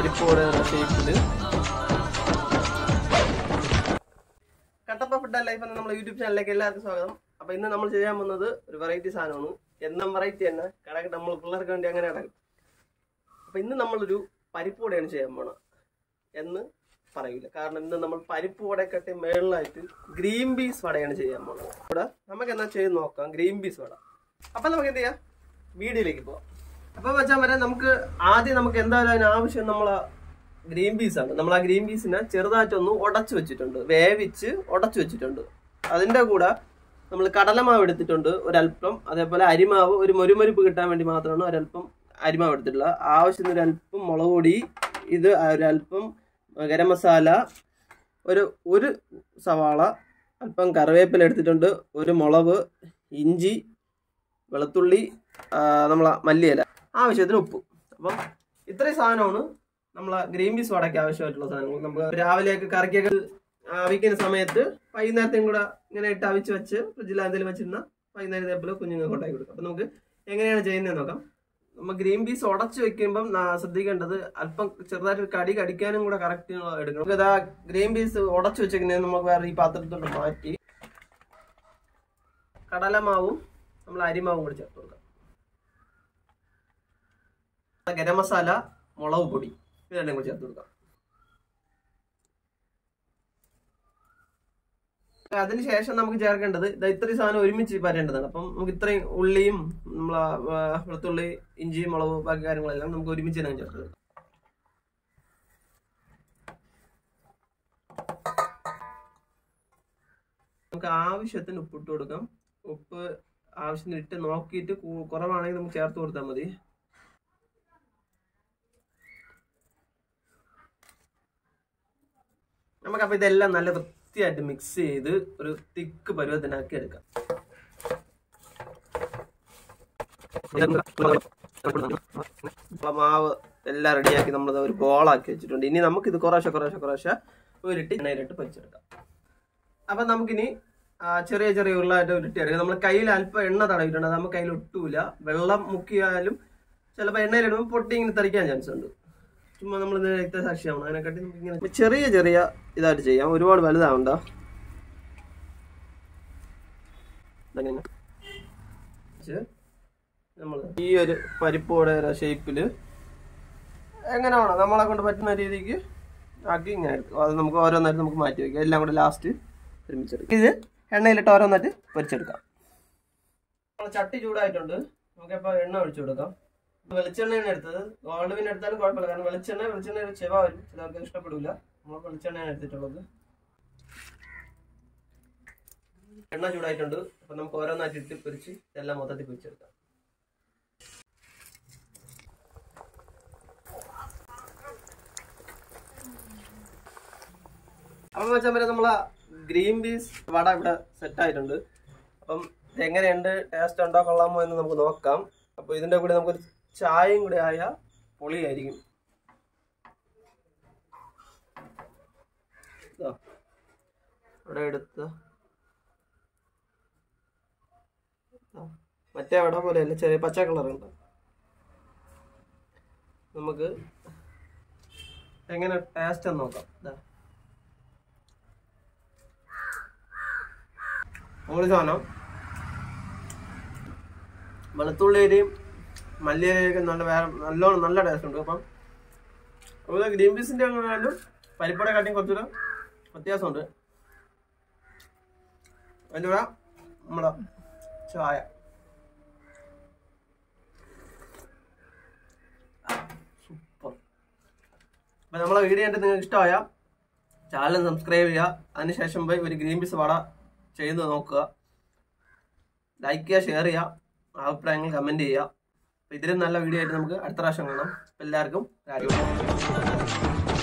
പരിപ്പോടെ ഷേപ്പില് Kattappa food life എന്ന നമ്മുടെ യൂട്യൂബ് ചാനലിലേക്ക് എല്ലാവർക്കും സ്വാഗതം അപ്പൊ ഇന്ന് നമ്മൾ ചെയ്യാൻ പോകുന്നത് ഒരു വെറൈറ്റി സാധനമാണ് എന്നും വെറൈറ്റി തന്നെ കടക്ക് നമ്മൾ പിള്ളേർക്ക് വേണ്ടി അങ്ങനെ കിടക്കും അപ്പൊ ഇന്ന് നമ്മളൊരു പരിപ്പോടെയാണ് ചെയ്യാൻ പോണത് എന്ന് പറയൂല കാരണം ഇന്ന് നമ്മൾ പരിപ്പ് വടക്കട്ടി മേളിലായിട്ട് ഗ്രീൻ പീസ് വടയാണ് ചെയ്യാൻ പോകുന്നത് ഇവിടെ നമുക്ക് എന്നാ ചെയ്ത് നോക്കാം ഗ്രീൻ പീസ് വട അപ്പൊ നമുക്ക് എന്ത് ചെയ്യാം വീഡിയോയിലേക്ക് പോവാം അപ്പൊ വെച്ചാൽ വരെ നമുക്ക് ആദ്യം നമുക്ക് എന്തായാലും അതിന് ആവശ്യം നമ്മളെ ഗ്രീൻ പീസ് ആണ് നമ്മൾ ആ ഗ്രീൻ പീസിനെ ചെറുതായിട്ടൊന്ന് ഉടച്ചു വെച്ചിട്ടുണ്ട് വേവിച്ച് ഉടച്ചു വെച്ചിട്ടുണ്ട് അതിന്റെ കൂടെ നമ്മൾ കടലമാവ് എടുത്തിട്ടുണ്ട് ഒരല്പം അതേപോലെ അരിമാവ് ഒരു മൊരുമൊരുപ്പ് കിട്ടാൻ വേണ്ടി മാത്രമാണ് ഒരല്പം അരിമാവ് എടുത്തിട്ടുള്ളത് ആവശ്യത്തിന് ഒരല്പം മുളക് പൊടി ഇത് ഒരല്പം ഗരം മസാല ഒരു ഒരു സവാള അല്പം കറിവേപ്പില എടുത്തിട്ടുണ്ട് ഒരു മുളക് ഇഞ്ചി വെളുത്തുള്ളി നമ്മളെ മല്ലിയില ആവശ്യത്തിന് ഉപ്പ് അപ്പം ഇത്രയും സാധനമാണ് നമ്മളെ ഗ്രീൻ പീസ് വടയ്ക്ക് ആവശ്യമായിട്ടുള്ള സാധനങ്ങൾ നമുക്ക് രാവിലെയൊക്കെ കറിക്കൊക്കെ അവിക്കുന്ന സമയത്ത് വൈകുന്നേരത്തെയും കൂടെ ഇങ്ങനെ ഇട്ട് അവിച്ച് വെച്ച് ഫ്രിഡ്ജിൽ എന്തെങ്കിലും വെച്ചിരുന്ന വൈകുന്നേരം ഇതേപോലെ കുഞ്ഞുങ്ങൾക്ക് ഉണ്ടാക്കി കൊടുക്കാം അപ്പം നമുക്ക് എങ്ങനെയാണ് ചെയ്യുന്നത് നോക്കാം നമ്മൾ ഗ്രീൻ പീസ് ഉടച്ച് വെക്കുമ്പം നാ- ശ്രദ്ധിക്കേണ്ടത് അല്പം ചെറുതായിട്ട് ഒരു കടി കടിക്കാനും കൂടെ കറക്റ്റ് എടുക്കണം നമുക്ക് ഇതാ ഗ്രീൻ പീസ് ഉടച്ച് വെച്ചേക്കുന്നത് നമുക്ക് വേറെ ഈ പാത്രത്തിലോട്ട് മാറ്റി കടലമാവും നമ്മൾ അരിമാവും കൂടി ചേർത്ത് കൊടുക്കാം ഗരം മസാല മുളക് പൊടി ഇത് രണ്ടും കൂടി ചേർത്ത് കൊടുക്കാം അതിനുശേഷം നമുക്ക് ചേർക്കേണ്ടത് ഇത് ഇത്രയും സാധനം ഒരുമിച്ച് വരേണ്ടതാണ് അപ്പം നമുക്ക് ഇത്രയും ഉള്ളിയും നമ്മളെ ആ, വെളുത്തുള്ളി ഇഞ്ചിയും മുളക് ബാക്കി കാര്യങ്ങളെല്ലാം നമുക്ക് ഒരുമിച്ച് തന്നെ ചേർത്ത് കൊടുക്കാം നമുക്ക് ആവശ്യത്തിന് ഉപ്പിട്ട് കൊടുക്കാം ഉപ്പ് ആവശ്യത്തിന് ഇട്ട് നോക്കിയിട്ട് കു- കുറവാണെങ്കിൽ നമുക്ക് ചേർത്ത് കൊടുത്താൽ മതി നമുക്കപ്പോൾ ഇതെല്ലാം നല്ല വൃത്തിയായിട്ട് മിക്സ് ചെയ്ത് ഒരു തിക്ക് പരുവത്തിനാക്കി എടുക്കാം നമ്മളെ മാവ് എല്ലാം റെഡിയാക്കി നമ്മൾ ഒരു ബോളാക്കി വെച്ചിട്ടുണ്ട് ഇനി നമുക്ക് ഇത് കുറേശ്ശെ കുറേശ്ശെ കുറേശ്ശെ ഉരുട്ടി എണ്ണയിലിട്ട് പൊരിച്ചെടുക്കാം അപ്പം നമുക്കിനി ആ, ചെറിയ ചെറിയ ഉരുളായിട്ട് ഉരുട്ടിയെടുക്കാം നമ്മൾ കയ്യിൽ അല്പം എണ്ണ തടവിട്ടുണ്ട് അത് നമുക്ക് കയ്യിൽ ഒട്ടൂല വെള്ളം മുക്കിയാലും ചിലപ്പോൾ എണ്ണയിലിടുമ്പോൾ പൊട്ടി ഇങ്ങനെ തെറിക്കാൻ ചാൻസ് ഉണ്ട് ചുമ്മാ നമ്മൾ രക്തസാക്ഷിയാവണം അതിനെക്കാട്ടി നമുക്ക് ഇങ്ങനെ ചെറിയ ചെറിയ ഇതായിട്ട് ചെയ്യാം ഒരുപാട് വലുതാവണ്ട ഇതങ്ങനെ നമ്മൾ ഈ ഒരു പരിപ്പോടെ ഷേപ്പില് എങ്ങനെ വേണം നമ്മളെ കൊണ്ട് പറ്റുന്ന രീതിക്ക് ആക്കി ഇങ്ങനെ എടുക്കും അത് നമുക്ക് ഓരോന്നായിട്ട് നമുക്ക് മാറ്റി വയ്ക്കാം എല്ലാം കൂടെ ലാസ്റ്റ് ഒരുമിച്ചെടുക്കാം ഇത് എണ്ണയിലിട്ട് ഓരോന്നായിട്ട് പൊരിച്ചെടുക്കാം നമ്മളെ ചട്ടി ചൂടായിട്ടുണ്ട് നമുക്കിപ്പോൾ എണ്ണ ഒഴിച്ചു കൊടുക്കാം വെളിച്ചെണ്ണയാണ് എടുത്തത് ഗോൾഡ് വിൻ എടുത്താലും കുഴപ്പമില്ല കാരണം വെളിച്ചെണ്ണ വെളിച്ചെണ്ണ ഒരു ചെവ വരും ചിലർക്ക് ഇഷ്ടപ്പെടില്ല നമ്മൾ വെളിച്ചെണ്ണയാണ് എടുത്തിട്ടുള്ളത് എണ്ണ ചൂടായിട്ടുണ്ട് അപ്പൊ നമുക്ക് ഓരോന്നായിട്ട് ഇട്ട് പൊരിച്ച് എല്ലാം മൊത്തത്തിൽ പൊരിച്ചെടുക്കാം അപ്പം വെച്ചാൽ വരെ നമ്മളെ ഗ്രീൻ പീസ് വട ഇവിടെ സെറ്റ് ആയിട്ടുണ്ട് അപ്പം ഇത് എങ്ങനെയുണ്ട് ടേസ്റ്റ് ഉണ്ടോ കൊള്ളാമോ എന്ന് നമുക്ക് നോക്കാം അപ്പോൾ ഇതിന്റെ കൂടെ നമുക്കൊരു ചായയും കൂടെ ആയ പൊളിയായിരിക്കും ഇതാ. ഇവിടെ എടുത്ത ഇതാ. മറ്റേ വട പോലെയല്ല ചെറിയ പച്ച കളറുണ്ട് നമുക്ക് എങ്ങനെ ടേസ്റ്റ് എന്ന് നോക്കാം ഇതാ ഒരു സാധനം വെളുത്തുള്ളിയുടെയും മല്ലിയിലയൊക്കെ നല്ല വേറെ നല്ലോണം നല്ല ടേസ്റ്റ് ഉണ്ട് അപ്പം അതുപോലെ ഗ്രീൻ പീസിന്റെ ആണെങ്കിലും പരിപ്പട കാട്ടിയും കുറച്ചൊരു വ്യത്യാസമുണ്ട് അതിൻ്റെ കൂടെ നമ്മളെ ചായ സൂപ്പർ അപ്പം നമ്മളെ വീഡിയോ കണ്ടിട്ട് നിങ്ങൾക്ക് ഇഷ്ടമായ ചാനൽ സബ്സ്ക്രൈബ് ചെയ്യുക അതിനുശേഷം പോയി ഒരു ഗ്രീൻ പീസ് വട ചെയ്ത് നോക്കുക ലൈക്ക് ചെയ്യുക ഷെയർ ചെയ്യുക അഭിപ്രായങ്ങൾ കമൻറ്റ് ചെയ്യുക അപ്പോൾ ഇതിലും നല്ല വീഡിയോ ആയിട്ട് നമുക്ക് അടുത്ത പ്രാവശ്യം കാണാം എല്ലാവർക്കും കാര്യം